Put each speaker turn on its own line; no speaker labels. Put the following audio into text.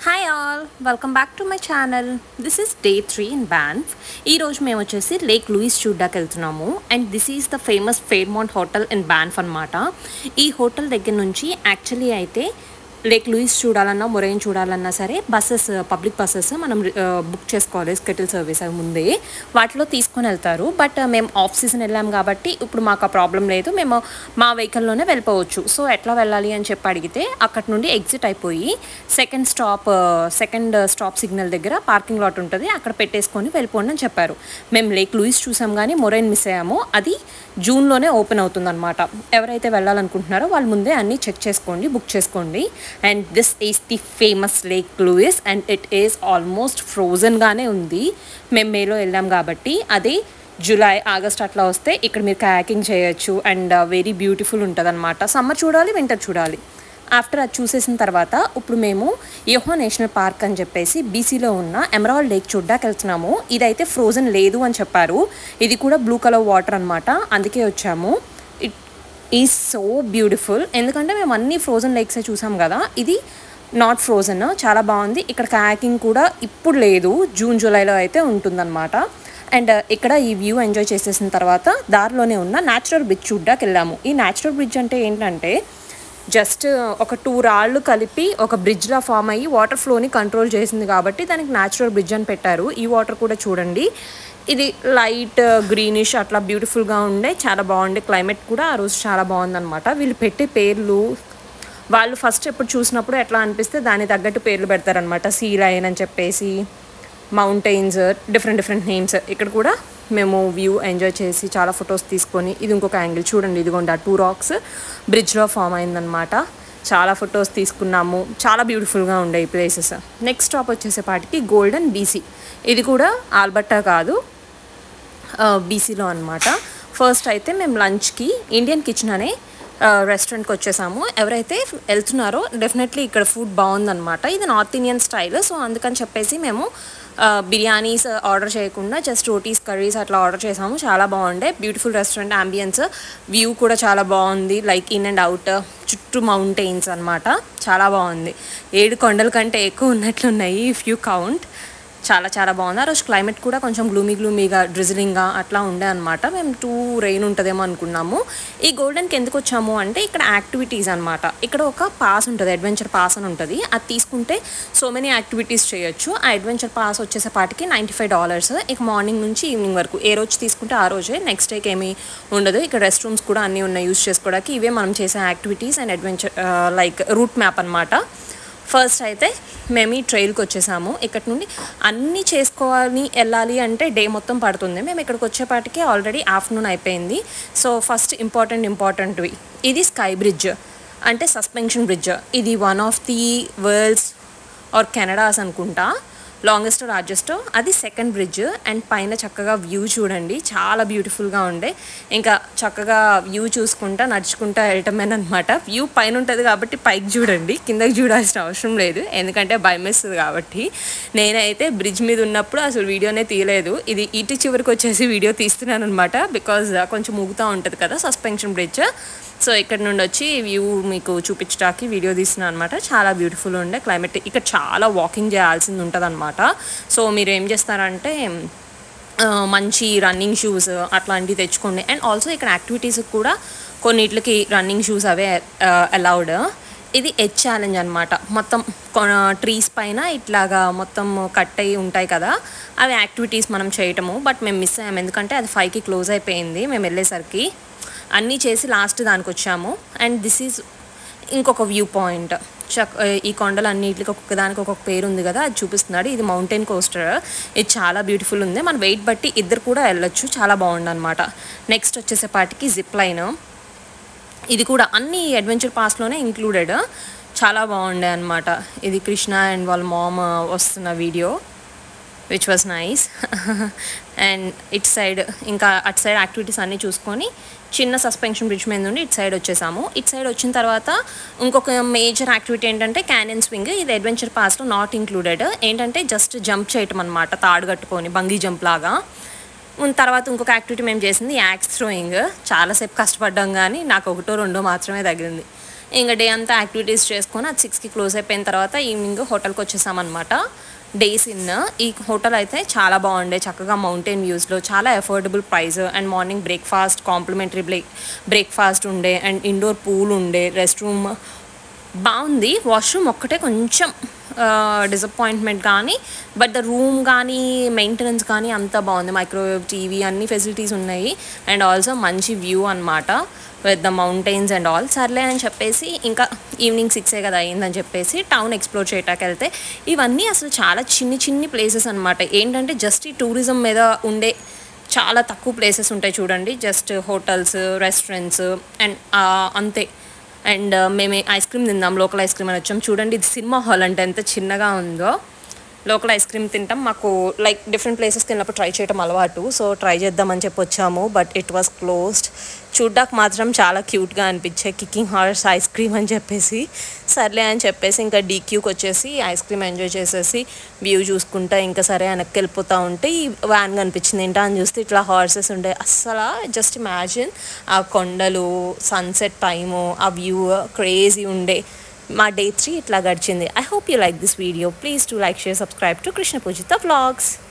hi all welcome back to my channel this is day three in Banff ఈరోజు మేము వచ్చేసి Lake Louise చూడ్డానికి వెళ్తున్నాము and this is the famous Fairmont hotel in Banff అనమాట ఈ hotel దగ్గర నుంచి యాక్చువల్లీ అయితే లేక్ లూయిస్ చూడాలన్నా మొరైన్ చూడాలన్నా సరే బస్సెస్ పబ్లిక్ బస్సెస్ మనం బుక్ చేసుకోవాలి స్కెటిల్ సర్వీస్ అవి ముందే వాటిలో తీసుకొని వెళ్తారు బట్ మేము ఆఫ్ సీజన్ వెళ్ళాం కాబట్టి ఇప్పుడు మాకు ఆ ప్రాబ్లం లేదు మేము మా వెహికల్లోనే వెళ్ళిపోవచ్చు సో ఎట్లా వెళ్ళాలి అని చెప్పి అడిగితే అక్కడి నుండి ఎగ్జిట్ అయిపోయి second stop second stop signal దగ్గర పార్కింగ్ లాట్ ఉంటుంది అక్కడ పెట్టేసుకొని వెళ్ళిపోండి అని చెప్పారు మేము లేక్ లూయిస్ చూసాం కానీ మొరైన్ మిస్ అయ్యాము అది జూన్లోనే ఓపెన్ అవుతుంది అనమాట ఎవరైతే వెళ్ళాలనుకుంటున్నారో వాళ్ళు ముందే అన్నీ చెక్ చేసుకోండి బుక్ చేసుకోండి and this is the famous Lake Louise and it is almost ఫ్రోజన్గానే ఉంది మేము మేలో వెళ్ళాం కాబట్టి అది జూలై ఆగస్ట్ అట్లా వస్తే ఇక్కడ మీరు కయాకింగ్ చేయొచ్చు అండ్ వెరీ బ్యూటిఫుల్ ఉంటుంది అనమాట సమ్మర్ చూడాలి వింటర్ చూడాలి ఆఫ్టర్ అది చూసేసిన తర్వాత ఇప్పుడు మేము యోహో నేషనల్ పార్క్ అని చెప్పేసి బీసీలో ఉన్న ఎమరాల్డ్ లేక్ చూడ్డానికి వెళ్తున్నాము ఇదైతే ఫ్రోజన్ లేదు అని చెప్పారు ఇది కూడా బ్లూ కలర్ వాటర్ అనమాట అందుకే వచ్చాము ఇట్ ఈజ్ సో బ్యూటిఫుల్ ఎందుకంటే మేము అన్ని ఫ్రోజన్ లేక్సే చూసాం కదా ఇది నాట్ ఫ్రోజన్ చాలా బాగుంది ఇక్కడ కయాకింగ్ కూడా ఇప్పుడు లేదు జూన్ జూలైలో అయితే ఉంటుందన్నమాట అండ్ ఇక్కడ ఈ వ్యూ ఎంజాయ్ చేసేసిన తర్వాత దారిలోనే ఉన్న న్యాచురల్ బ్రిడ్జ్ చూడ్డానికి వెళ్ళాము ఈ న్యాచురల్ బ్రిడ్జ్ అంటే ఏంటంటే జస్ట్ ఒక టూ రాళ్ళు కలిపి ఒక బ్రిడ్జ్లా ఫామ్ అయ్యి వాటర్ ఫ్లోని కంట్రోల్ చేసింది కాబట్టి దానికి న్యాచురల్ బ్రిడ్జ్ అని పెట్టారు ఈ వాటర్ కూడా చూడండి ఇది లైట్ గ్రీనిష్ అట్లా బ్యూటిఫుల్గా ఉండే చాలా బాగుండే క్లైమేట్ కూడా ఆ రోజు చాలా బాగుందన్నమాట వీళ్ళు పెట్టే పేర్లు వాళ్ళు ఫస్ట్ ఎప్పుడు చూసినప్పుడు ఎట్లా అనిపిస్తే దాని తగ్గట్టు పేర్లు పెడతారనమాట సీ లైన్ అని చెప్పేసి మౌంటైన్స్ డిఫరెంట్ డిఫరెంట్ నేమ్స్ ఇక్కడ కూడా మేము వ్యూ ఎంజాయ్ చేసి చాలా ఫొటోస్ తీసుకొని ఇది ఇంకొక యాంగిల్ చూడండి ఇదిగోండి ఆ టూ రాక్స్ బ్రిడ్జ్లో ఫామ్ అయిందనమాట చాలా ఫొటోస్ తీసుకున్నాము చాలా బ్యూటిఫుల్గా ఉండే ఈ ప్లేసెస్ నెక్స్ట్ స్టాప్ వచ్చేసేపాటికి గోల్డెన్ బీసీ ఇది కూడా ఆల్బర్టా కాదు బీసీలో అనమాట ఫస్ట్ అయితే మేము లంచ్కి ఇండియన్ కిచెన్ అనే రెస్టారెంట్కి వచ్చేసాము ఎవరైతే వెళ్తున్నారో డెఫినెట్లీ ఇక్కడ ఫుడ్ బాగుందన్నమాట ఇది నార్త్ ఇండియన్ స్టైల్ సో అందుకని చెప్పేసి మేము బిర్యానీస్ ఆర్డర్ చేయకుండా జస్ట్ రోటీస్ కర్రీస్ అట్లా ఆర్డర్ చేసాము చాలా బాగుండే బ్యూటిఫుల్ రెస్టారెంట్ అంబియన్స్ వ్యూ కూడా చాలా బాగుంది లైక్ ఇన్ అండ్ అవుట్ చుట్టూ మౌంటైన్స్ అనమాట చాలా బాగుంది ఏడు కొండల కంటే ఎక్కువ ఉన్నట్లున్నాయి ఇఫ్ యూ కౌంట్ చాలా చాలా బాగుంది ఆ రోజు క్లైమేట్ కూడా కొంచెం గ్లూమీ గ్లూమీగా డ్రిజిలింగ్గా అట్లా ఉండే అనమాట మేము టూ రెయిన్ ఉంటుందేమో అనుకున్నాము ఈ గోల్డెన్కి ఎందుకు వచ్చాము అంటే ఇక్కడ యాక్టివిటీస్ అనమాట ఇక్కడ ఒక పాస్ ఉంటుంది అడ్వెంచర్ పాస్ అని ఉంటుంది అది తీసుకుంటే సో మెనీ యాక్టివిటీస్ చేయొచ్చు ఆ అడ్వెంచర్ పాస్ వచ్చేసేపాటికి నైంటీ ఫైవ్ డాలర్స్ ఇక మార్నింగ్ నుంచి ఈవినింగ్ వరకు ఏ రోజు తీసుకుంటే ఆ రోజే నెక్స్ట్ డేకి ఏమీ ఉండదు ఇక్కడ రెస్ట్ రూమ్స్ కూడా అన్నీ ఉన్నాయి యూస్ చేసుకోవడానికి ఇవే మనం చేసే activities and adventure like route map అనమాట ఫస్ట్ అయితే మేము ఈ ట్రైల్కి వచ్చేసాము ఇక్కడ నుండి అన్నీ చేసుకోవాలి వెళ్ళాలి అంటే డే మొత్తం పడుతుంది మేము ఇక్కడికి వచ్చేపాటికి ఆల్రెడీ ఆఫ్టర్నూన్ అయిపోయింది సో ఫస్ట్ ఇంపార్టెంట్ ఇంపార్టెంట్వి ఇది స్కై బ్రిడ్జ్ అంటే సస్పెన్షన్ బ్రిడ్జ్ ఇది one of the world's or Canada's అనుకుంటా లాంగెస్ట్ లార్జెస్ట్ అది సెకండ్ బ్రిడ్జ్ అండ్ పైన చక్కగా వ్యూ చూడండి చాలా బ్యూటిఫుల్గా ఉండే ఇంకా చక్కగా వ్యూ చూసుకుంటా నడుచుకుంటా వెళ్ళటమేనమాట వ్యూ పైన ఉంటుంది కాబట్టి పైకి చూడండి కిందకి చూడాల్సిన అవసరం లేదు ఎందుకంటే భయం వేస్తుంది కాబట్టి నేనైతే బ్రిడ్జ్ మీద ఉన్నప్పుడు అసలు వీడియోనే తీయలేదు ఇది ఇటు చివరికి వచ్చేసి వీడియో తీస్తున్నాను అనమాట బికాజ్ కొంచెం ఊగుతూ ఉంటుంది కదా సస్పెన్షన్ బ్రిడ్జ్ సో ఇక్కడ నుండి వచ్చి వ్యూ మీకు చూపించడానికి వీడియో తీస్తున్నాను అనమాట చాలా బ్యూటిఫుల్ ఉండే క్లైమేట్ ఇక్కడ చాలా వాకింగ్ చేయాల్సింది ఉంటుంది అనమాట సో మీరు ఏం చేస్తారంటే మంచి రన్నింగ్ షూస్ అట్లాంటివి తెచ్చుకోండి అండ్ ఆల్సో ఇక్కడ యాక్టివిటీస్ కూడా కొన్నిట్లకి రన్నింగ్ షూస్ అవే అలౌడ్ ఇది ఎచ్ ఛాలెంజ్ అనమాట మొత్తం ట్రీస్ పైన ఇట్లాగా మొత్తం కట్ అయి ఉంటాయి కదా అవి యాక్టివిటీస్ మనం చేయటము బట్ మేము మిస్ అయ్యాము ఎందుకంటే అది ఫైవ్కి క్లోజ్ అయిపోయింది మేము వెళ్ళేసరికి అన్నీ చేసి లాస్ట్ దానికి వచ్చాము అండ్ దిస్ ఈజ్ ఇంకొక వ్యూ పాయింట్ చక్ ఈ కొండలు అన్నిటికి ఒక్కొక్క దానికి ఒక్కొక్క పేరు ఉంది కదా అది చూపిస్తున్నాడు ఇది మౌంటైన్ కోస్టర్ ఇది చాలా బ్యూటిఫుల్ ఉంది మన వెయిట్ బట్టి ఇద్దరు కూడా వెళ్ళొచ్చు చాలా బాగుంది అనమాట నెక్స్ట్ వచ్చేసేపాటికి జిప్ లైన్ ఇది కూడా అన్ని అడ్వెంచర్ పాస్లోనే ఇంక్లూడెడ్ చాలా బాగుండే అనమాట ఇది కృష్ణ అండ్ వాళ్ళ మామ్ వస్తున్న video which was nice and it side ఇంకా అటు సైడ్ యాక్టివిటీస్ అన్నీ చూసుకొని చిన్న సస్పెన్షన్ బ్రిడ్జ్ మీద నుండి ఇటు సైడ్ వచ్చేసాము ఇటు సైడ్ వచ్చిన తర్వాత ఇంకొక మేజర్ యాక్టివిటీ ఏంటంటే క్యానియన్ స్వింగ్ ఇది అడ్వెంచర్ పాస్లో నాట్ ఇంక్లూడెడ్ ఏంటంటే జస్ట్ జంప్ చేయటం అనమాట తాడు కట్టుకొని బంగీ జంప్ లాగా తర్వాత ఇంకొక యాక్టివిటీ మేము చేసింది యాక్స్ థ్రోయింగ్ చాలాసేపు కష్టపడ్డాం కానీ నాకు ఒకటో రెండో మాత్రమే తగిలింది ఇంకా డే అంతా యాక్టివిటీస్ చేసుకొని అది సిక్స్కి క్లోజ్ అయిపోయిన తర్వాత ఈవినింగ్ హోటల్కి వచ్చేసామన్నమాట డేస్ ఇన్ ఈ హోటల్ అయితే చాలా బాగుండే చక్కగా మౌంటైన్ వ్యూస్లో చాలా affordable price and morning breakfast complimentary break breakfast ఉండే అండ్ ఇండోర్ పూల్ ఉండే రెస్ట్ రూమ్ బాగుంది వాష్రూమ్ ఒక్కటే కొంచెం డిసప్పాయింట్మెంట్ కానీ బట్ ద రూమ్ కానీ మెయింటెనెన్స్ కానీ అంతా బాగుంది మైక్రోవేవ్ టీవీ అన్ని ఫెసిలిటీస్ ఉన్నాయి అండ్ ఆల్సో మంచి వ్యూ అనమాట with the mountains and all సర్లే అని చెప్పేసి ఇంకా ఈవినింగ్ సిక్సే కదా అయిందని చెప్పేసి టౌన్ ఎక్స్ప్లోర్ చేయటానికి వెళ్తే ఇవన్నీ అసలు చాలా చిన్ని చిన్ని ప్లేసెస్ అనమాట ఏంటంటే జస్ట్ ఈ టూరిజం మీద ఉండే చాలా తక్కువ ప్లేసెస్ ఉంటాయి చూడండి జస్ట్ హోటల్స్ రెస్టారెంట్స్ అండ్ అంతే అండ్ మేము ఐస్ క్రీమ్ తిందాం లోకల్ ఐస్ క్రీమ్ అని వచ్చాం చూడండి ఇది సినిమా హాల్ అంటే ఎంత చిన్నగా ఉందో లోకల్ ఐస్ క్రీమ్ తింటాం మాకు లైక్ డిఫరెంట్ ప్లేసెస్కి వెళ్ళినప్పుడు ట్రై చేయడం అలవాటు సో ట్రై చేద్దామని చెప్పి వచ్చాము బట్ ఇట్ వాస్ క్లోజ్డ్ చూడ్డానికి మాత్రం చాలా క్యూట్గా అనిపించే కికింగ్ హార్స్ ఐస్ క్రీమ్ అని చెప్పేసి సర్లే అని చెప్పేసి ఇంకా డీక్యూకి వచ్చేసి ఐస్ క్రీమ్ ఎంజాయ్ చేసేసి వ్యూ చూసుకుంటా ఇంకా సరే వెనక్కి వెళ్ళిపోతూ ఉంటే ఈ వ్యాన్ కనిపించింది ఏంటా అని చూస్తే ఇట్లా హార్సెస్ ఉండే అస్సలు జస్ట్ ఇమాజిన్ ఆ కొండలు సన్సెట్ టైము ఆ వ్యూ క్రేజీ ఉండే మా డే త్రీ ఇట్లా గడిచింది I hope you like this video please to like share subscribe to Krishna Pujitha vlogs